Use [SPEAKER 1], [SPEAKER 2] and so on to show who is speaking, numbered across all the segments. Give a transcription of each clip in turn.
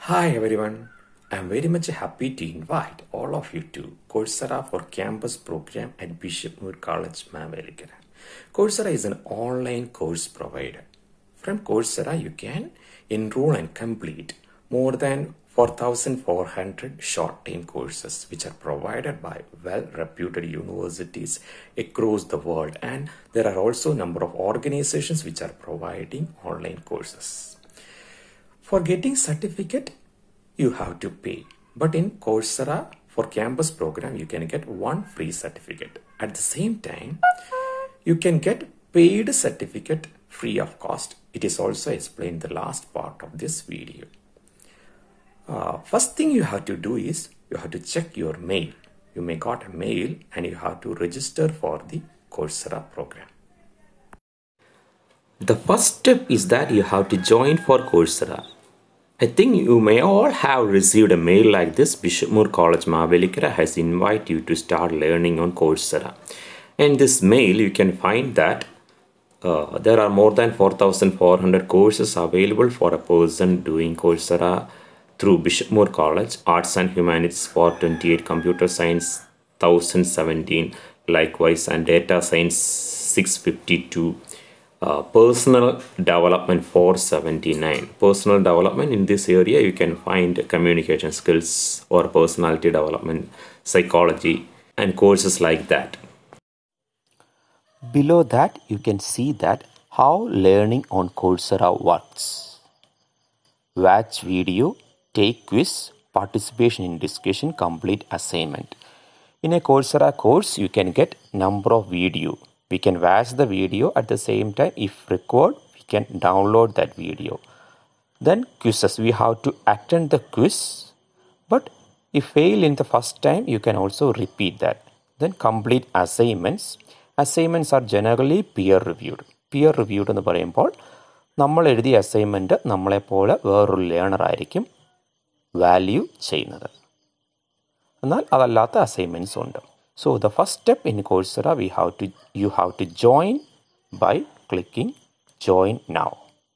[SPEAKER 1] Hi everyone. I'm very much happy to invite all of you to Coursera for Campus program at Bishop Moore College, Mavelikara. Coursera is an online course provider. From Coursera, you can enroll and complete more than 4,400 short-term courses which are provided by well-reputed universities across the world and there are also a number of organizations which are providing online courses. For getting certificate, you have to pay. But in Coursera for campus program, you can get one free certificate. At the same time, you can get paid certificate free of cost. It is also explained in the last part of this video. Uh, first thing you have to do is you have to check your mail. You may got a mail and you have to register for the Coursera program. The first step is that you have to join for Coursera. I think you may all have received a mail like this. Bishop Moore College Mavelikara has invited you to start learning on Coursera. In this mail, you can find that uh, there are more than 4,400 courses available for a person doing Coursera through Bishop Moore College, Arts and Humanities for 28, Computer Science 1017, likewise, and Data Science 652 uh, personal development 479 personal development in this area you can find communication skills or personality development psychology and courses like that
[SPEAKER 2] below that you can see that how learning on coursera works watch video take quiz participation in discussion complete assignment in a coursera course you can get number of video we can watch the video at the same time if required we can download that video then quizzes we have to attend the quiz but if fail in the first time you can also repeat that then complete assignments assignments are generally peer reviewed peer reviewed എന്ന് പറയുമ്പോൾ നമ്മൾ എഴുതിയ assignment നമ്മളെപ്പോലെ വേറൊരു learner ആയിരിക്കും value ചെയ്യുന്നത് എന്നാൽ അതല്ലാത്ത അസൈൻമെൻറ്റ്സ് ഉണ്ട് So the first step in Coursera, we have to you have to join by clicking join now.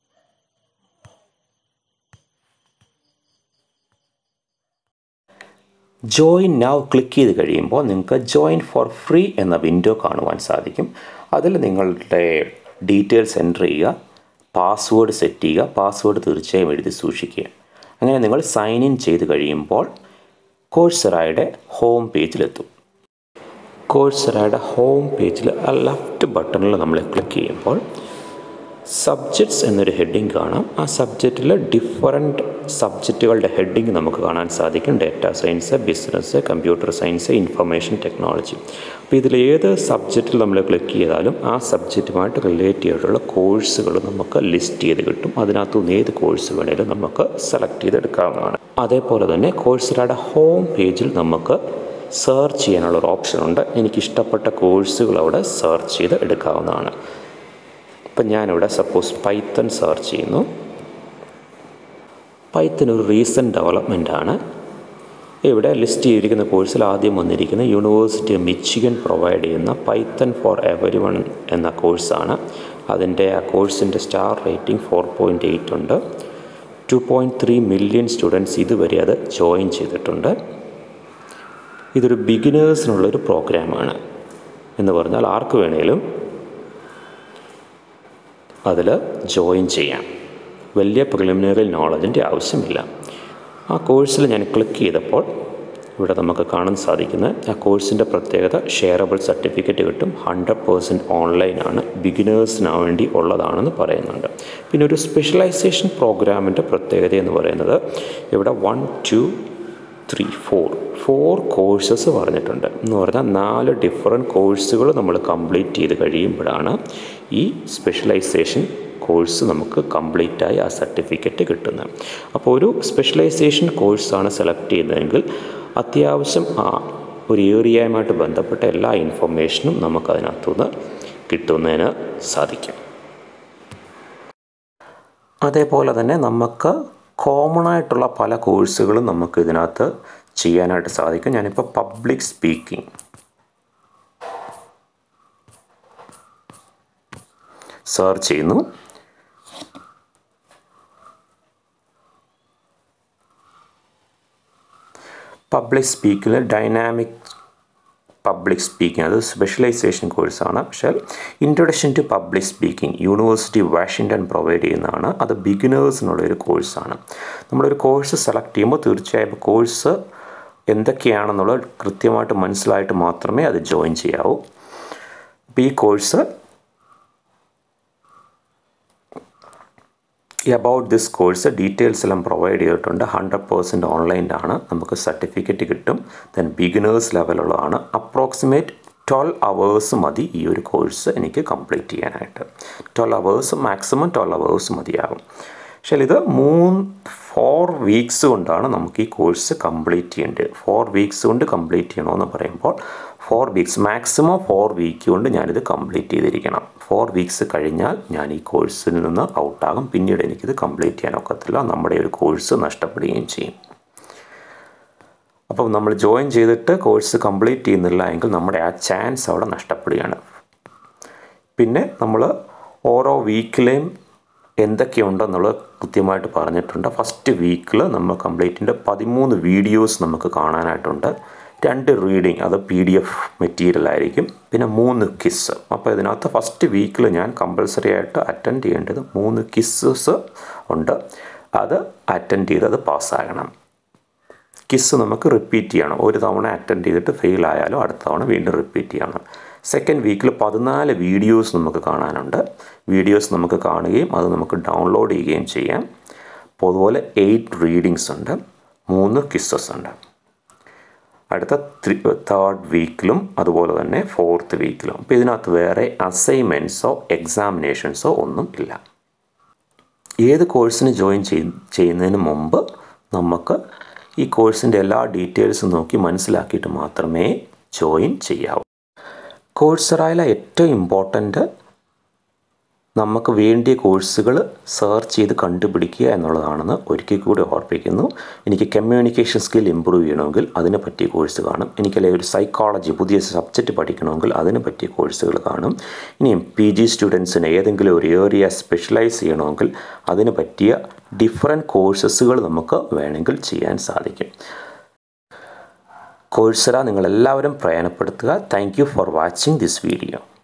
[SPEAKER 1] Join now click ചെയ്ത് കഴിയുമ്പോൾ നിങ്ങൾക്ക് ജോയിൻ ഫോർ ഫ്രീ എന്ന വിൻഡോ കാണുവാൻ സാധിക്കും അതിൽ നിങ്ങളുടെ ഡീറ്റെയിൽസ് എൻ്റർ ചെയ്യുക പാസ്വേഡ് സെറ്റ് ചെയ്യുക പാസ്വേഡ് തീർച്ചയായും എഴുതി സൂക്ഷിക്കുക അങ്ങനെ നിങ്ങൾ സൈൻ ഇൻ ചെയ്ത് കഴിയുമ്പോൾ കോഴ്സറായുടെ ഹോം പേജിലെത്തും കോഴ്സറയുടെ ഹോം പേജിൽ ആ ലെഫ്റ്റ് ബട്ടണിൽ നമ്മൾ ക്ലിക്ക് ചെയ്യുമ്പോൾ സബ്ജക്ട്സ് എന്നൊരു ഹെഡിങ് കാണാം ആ സബ്ജക്റ്റിൽ ഡിഫറൻറ്റ് സബ്ജക്റ്റുകളുടെ ഹെഡിങ് നമുക്ക് കാണാൻ സാധിക്കും data science business computer science information technology അപ്പോൾ ഇതിൽ ഏത് സബ്ജക്റ്റിൽ നമ്മൾ ക്ലിക്ക് ചെയ്താലും ആ സബ്ജക്റ്റുമായിട്ട് റിലേറ്റ് ചെയ്തിട്ടുള്ള കോഴ്സുകൾ നമുക്ക് ലിസ്റ്റ് ചെയ്ത് കിട്ടും അതിനകത്തുനിന്ന് ഏത് കോഴ്സ് വേണേലും നമുക്ക് സെലക്ട് ചെയ്തെടുക്കാവുന്നതാണ് അതേപോലെ തന്നെ കോഴ്സറയുടെ ഹോം പേജിൽ നമുക്ക് സെർച്ച് ചെയ്യാനുള്ള ഒരു ഓപ്ഷൻ ഉണ്ട് എനിക്കിഷ്ടപ്പെട്ട കോഴ്സുകൾ അവിടെ സെർച്ച് ചെയ്ത് എടുക്കാവുന്നതാണ് ഇപ്പം ഞാനിവിടെ സപ്പോസ് പൈത്തൺ സെർച്ച് ചെയ്യുന്നു പൈത്തൺ ഒരു റീസെൻറ്റ് ഡെവലപ്മെൻ്റ് ആണ് ഇവിടെ ലിസ്റ്റ് ചെയ്തിരിക്കുന്ന കോഴ്സിൽ ആദ്യം വന്നിരിക്കുന്ന യൂണിവേഴ്സിറ്റി മിച്ചിഗൻ പ്രൊവൈഡ് ചെയ്യുന്ന പൈത്തൺ ഫോർ എവരി വൺ എന്ന കോഴ്സാണ് അതിൻ്റെ ആ കോഴ്സിൻ്റെ star rating four point eight ഉണ്ട് two point three million students ഇതുവരെ അത് ജോയിൻ ചെയ്തിട്ടുണ്ട് ഇതൊരു ബിഗിനേഴ്സിനുള്ളൊരു പ്രോഗ്രാമാണ് എന്ന് പറഞ്ഞാൽ ആർക്ക് വേണേലും അതിൽ ജോയിൻ ചെയ്യാം വലിയ പ്രിലിമിനറി നോളജിൻ്റെ ആവശ്യമില്ല ആ കോഴ്സിൽ ഞാൻ ക്ലിക്ക് ചെയ്തപ്പോൾ ഇവിടെ നമുക്ക് കാണാൻ സാധിക്കുന്ന ആ കോഴ്സിൻ്റെ പ്രത്യേകത ഷെയറബിൾ സർട്ടിഫിക്കറ്റ് കിട്ടും ഹൺഡ്രഡ് പേഴ്സൻറ്റ് ഓൺലൈനാണ് ബിഗിനേഴ്സിന് വേണ്ടി ഉള്ളതാണെന്ന് പറയുന്നുണ്ട് പിന്നെ ഒരു സ്പെഷ്യലൈസേഷൻ പ്രോഗ്രാമിൻ്റെ പ്രത്യേകത എന്ന് പറയുന്നത് ഇവിടെ one two three four four courses പറഞ്ഞിട്ടുണ്ട് എന്ന് പറഞ്ഞാൽ നാല് ഡിഫറെൻറ്റ് കോഴ്സുകൾ നമ്മൾ കംപ്ലീറ്റ് ചെയ്ത് കഴിയുമ്പോഴാണ് ഈ സ്പെഷ്യലൈസേഷൻ കോഴ്സ് നമുക്ക് കംപ്ലീറ്റായി ആ സർട്ടിഫിക്കറ്റ് കിട്ടുന്നത് അപ്പോൾ ഒരു സ്പെഷ്യലൈസേഷൻ കോഴ്സാണ് സെലക്ട് ചെയ്യുന്നതെങ്കിൽ അത്യാവശ്യം ആ ഒരു ഏരിയയുമായിട്ട് ബന്ധപ്പെട്ട എല്ലാ ഇൻഫർമേഷനും നമുക്കതിനകത്തുനിന്ന് കിട്ടുന്നതിന് സാധിക്കും അതേപോലെ തന്നെ നമുക്ക് കോമൺ ആയിട്ടുള്ള പല കോഴ്സുകളും നമുക്ക് ഇതിനകത്ത് ചെയ്യാനായിട്ട് സാധിക്കും ഞാനിപ്പോൾ പബ്ലിക് സ്പീക്കിംഗ് സെർച്ച് ചെയ്യുന്നു പബ്ലിക് സ്പീക്കിൽ ഡൈനാമിക് പബ്ലിക് സ്പീക്കിംഗ് അത് സ്പെഷ്യലൈസേഷൻ കോഴ്സാണ് പക്ഷേ introduction to public speaking university Washington provide ചെയ്യുന്നതാണ് അത് ബിഗിനേഴ്സിനുള്ള ഒരു കോഴ്സാണ് നമ്മളൊരു കോഴ്സ് സെലക്ട് ചെയ്യുമ്പോൾ തീർച്ചയായും കോഴ്സ് എന്തൊക്കെയാണെന്നുള്ളത് കൃത്യമായിട്ട് മനസ്സിലായിട്ട് മാത്രമേ അത് ജോയിൻ ചെയ്യാവൂ അപ്പോൾ ഈ course about this course details എല്ലാം പ്രൊവൈഡ് ചെയ്തിട്ടുണ്ട് ഹൺഡ്രഡ് പേഴ്സൻറ്റ് ഓൺലൈനിലാണ് നമുക്ക് സർട്ടിഫിക്കറ്റ് കിട്ടും ദെൻ ബിഗിനേഴ്സ് ലെവലുള്ളതാണ് അപ്രോക്സിമേറ്റ് ട്വൽവ് അവേഴ്സ് മതി ഈ ഒരു കോഴ്സ് എനിക്ക് കംപ്ലീറ്റ് ചെയ്യാനായിട്ട് twelve hours maximum twelve hours മതിയാകും പക്ഷേ ഇത് മൂന്ന് ഫോർ വീക്സ് കൊണ്ടാണ് നമുക്ക് ഈ കോഴ്സ് കംപ്ലീറ്റ് ചെയ്യേണ്ടത് ഫോർ വീക്സ് കൊണ്ട് കംപ്ലീറ്റ് ചെയ്യണമെന്ന് പറയുമ്പോൾ four weeks maximum four week കൊണ്ട് ഞാനിത് കംപ്ലീറ്റ് ചെയ്തിരിക്കണം ഫോർ വീക്സ് കഴിഞ്ഞാൽ ഞാൻ ഈ കോഴ്സിൽ നിന്ന് ഔട്ടാകും പിന്നീട് എനിക്കിത് കംപ്ലീറ്റ് ചെയ്യാൻ ഒക്കത്തില്ല നമ്മുടെ ഒരു കോഴ്സ് നഷ്ടപ്പെടുകയും ചെയ്യും അപ്പം നമ്മൾ ജോയിൻ ചെയ്തിട്ട് കോഴ്സ് കംപ്ലീറ്റ് ചെയ്യുന്നില്ല എങ്കിൽ നമ്മുടെ ആ ചാൻസ് അവിടെ നഷ്ടപ്പെടുകയാണ് പിന്നെ നമ്മൾ ഓരോ വീക്കിലെയും എന്തൊക്കെയുണ്ടെന്നുള്ളത് കൃത്യമായിട്ട് പറഞ്ഞിട്ടുണ്ട് ഫസ്റ്റ് വീക്കിൽ നമ്മൾ കംപ്ലീറ്റിൻ്റെ പതിമൂന്ന് വീഡിയോസ് നമുക്ക് കാണാനായിട്ടുണ്ട് രണ്ട് റീഡിങ് അത് പി ഡി എഫ് മെറ്റീരിയൽ ആയിരിക്കും പിന്നെ മൂന്ന് കിസ്സ് അപ്പോൾ ഇതിനകത്ത് ഫസ്റ്റ് വീക്കിൽ ഞാൻ കമ്പൽസറി ആയിട്ട് അറ്റൻഡ് ചെയ്യേണ്ടത് മൂന്ന് കിസ്സസ് ഉണ്ട് അത് അറ്റൻഡ് ചെയ്ത് അത് പാസ്സാകണം കിസ്സ് നമുക്ക് റിപ്പീറ്റ് ചെയ്യണം ഒരു തവണ അറ്റൻഡ് ചെയ്തിട്ട് ഫെയിൽ ആയാലും അടുത്ത തവണ വീണ്ടും റിപ്പീറ്റ് ചെയ്യണം സെക്കൻഡ് വീക്കിൽ പതിനാല് വീഡിയോസ് നമുക്ക് കാണാനുണ്ട് വീഡിയോസ് നമുക്ക് കാണുകയും അത് നമുക്ക് ഡൗൺലോഡ് ചെയ്യുകയും ചെയ്യാം അപ്പോൾ അതുപോലെ എയ്റ്റ് റീഡിങ്സ് ഉണ്ട് മൂന്ന് കിസ്സസ് ഉണ്ട് അടുത്ത ത്രീ തേർഡ് വീക്കിലും അതുപോലെ തന്നെ ഫോർത്ത് വീക്കിലും അപ്പോൾ ഇതിനകത്ത് വേറെ അസൈൻമെൻറ്റ്സോ എക്സാമിനേഷൻസോ ഒന്നും ഇല്ല ഏത് കോഴ്സിന് ജോയിൻ ചെയ്യുന്നതിന് മുമ്പ് നമുക്ക് ഈ കോഴ്സിൻ്റെ എല്ലാ ഡീറ്റെയിൽസും നോക്കി മനസ്സിലാക്കിയിട്ട് മാത്രമേ ജോയിൻ ചെയ്യാവൂ കോഴ്സറായിലെ ഏറ്റവും ഇമ്പോർട്ടൻ്റ് നമുക്ക് വേണ്ടിയ കോഴ്സുകൾ സെർച്ച് ചെയ്ത് കണ്ടുപിടിക്കുക എന്നുള്ളതാണെന്ന് ഒരിക്കൽ കൂടി ഓർപ്പിക്കുന്നു എനിക്ക് കമ്മ്യൂണിക്കേഷൻ സ്കിൽ ഇമ്പ്രൂവ് ചെയ്യണമെങ്കിൽ അതിന് പറ്റിയ കോഴ്സ് കാണും എനിക്കല്ലേ ഒരു സൈക്കോളജി പുതിയ സബ്ജക്റ്റ് പഠിക്കണമെങ്കിൽ അതിന് പറ്റിയ കോഴ്സുകൾ കാണും ഇനിയും പി ജി സ്റ്റുഡൻസിന് ഏതെങ്കിലും ഒരു ഏരിയ സ്പെഷ്യലൈസ് ചെയ്യണമെങ്കിൽ അതിന് പറ്റിയ ഡിഫറെൻറ്റ് കോഴ്സസുകൾ നമുക്ക് വേണമെങ്കിൽ ചെയ്യാൻ സാധിക്കും കോഴ്സറ നിങ്ങളെല്ലാവരും പ്രയോജനപ്പെടുത്തുക thank you for watching this video